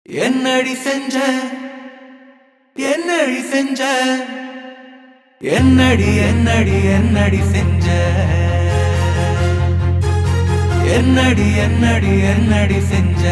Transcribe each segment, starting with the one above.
என்னடி செஞ்ச என்னடி செஞ்ச என்னடி என்னடி என்னடி செஞ்ச என்னடி என்னடி என்னடி செஞ்ச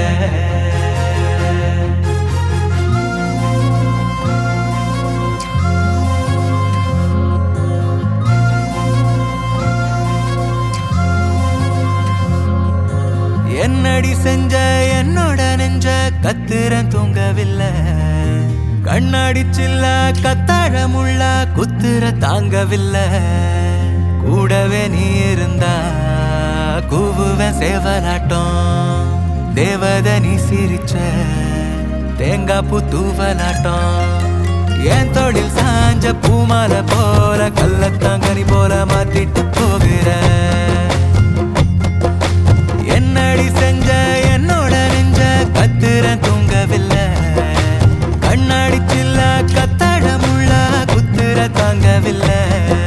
என்னடி செஞ்ச என்னோட நெஞ்ச கத்துறேன் தூங்கவில்லை கண்ணாடி சில்ல கத்தாழமுள்ள குத்துற தாங்கவில்லை கூடவே நீ இருந்தா கூவுவேன் சேவலாட்டம் தேவத நீ சிரிச்ச தேங்காய் பூ தூவலாட்டம் என் தொழில் சாஞ்ச பூமால போல கள்ளத்தாங்கனி போல மாத்திட்டு போகிற என்னடி செஞ்ச என்னோட நெஞ்ச கத்துற தூங்கவில்லை கண்ணாடி சில்ல கத்தாழ முள்ள குத்துற தாங்கவில்லை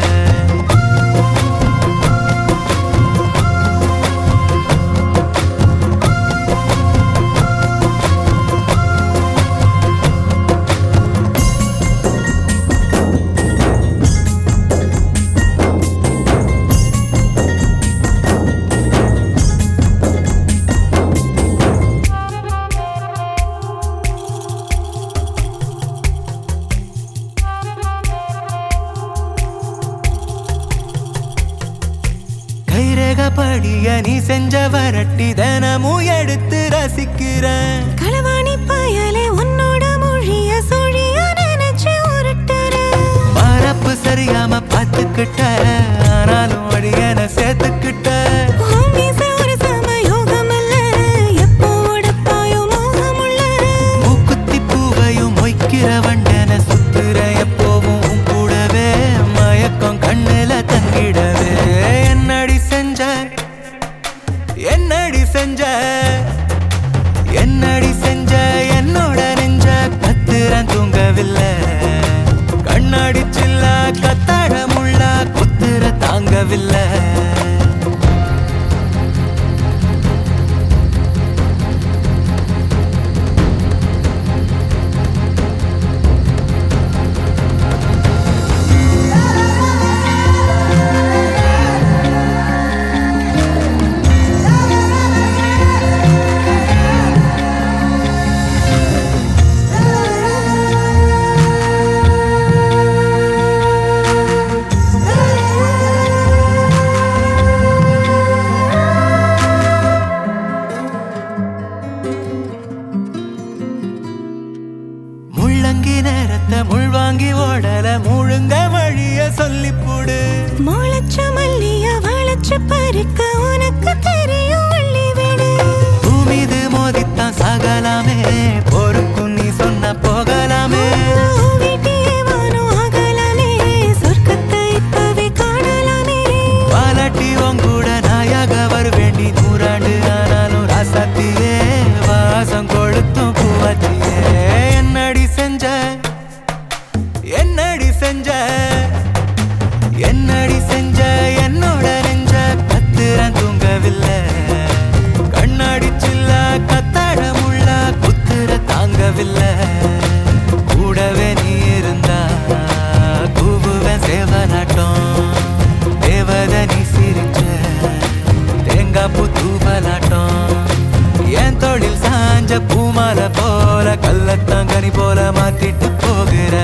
கைரேக படிய நீ செஞ்ச வரட்டி தினமும் எடுத்து ரசிக்கிறேன் களவாணி பயலே உன்னோட மொழிய சொழிய நினைச்சு உருட்டுற மரப்பு சரியாம பார்த்துக்கிட்ட ஆனாலும் அடியன சேர்த்துக்கிட்ட உன் மீசை ஒரு சம யோகம் அல்ல எப்போ உடப்பாயோ மோகமுள்ள மூக்குத்தி பூவையும் மொய்க்கிற வண்டன சுத்துற எப்போவும் உன் கூடவே மயக்கம் கண்ணுல தங்கிடவே என்னடி செஞ்ச என்னடி செஞ்ச என்னடி செஞ்ச என்னோட நெஞ்ச கத்துறேன் தூங்கவில்லை கண்ணாடி சில்ல கத்தாழ முள்ள குத்துற தாங்கவில்லை முள்ளங்கி நேரத்தை முள்வாங்கி ஓடல முழுங்க வழிய சொல்லிப்புடு முளைச்ச மல்லிய வளைச்சு பறிக்க உனக்கு தெரியும் அள்ளி விடு பூமிது மோதித்தான் சாகலாமே பொறுக்கும் நீ சொன்ன போகலாமே வீட்டியே வானம் ஆகலாமே சொர்க்கத்தை இப்பவே காணலாமே பாலாட்டி உங்கூட நாயாக வருவேண்டி நூறாண்டு ஆனாலும் ராசாத்தியே வாசம் கொளுத்தும் பூவாச்சியே என்னடி செஞ்ச என்னடி செஞ்ச என்னடி செஞ்ச என்னோட நெஞ்ச கத்துறேன் தூங்கவில்லை கண்ணாடி சில்ல கத்தாழ முள்ள குத்துற தாங்கவில்லை கூடவே நீ இருந்தா கூவுவேன் சேவலாட்டம் தேவத நீ சிரிச்ச தேங்காய் பூ தூவலாட்டம் என் தொழில் சாஞ்ச பூமால போல கள்ளத்தாங்கனி போல மாத்திட்டு போகிற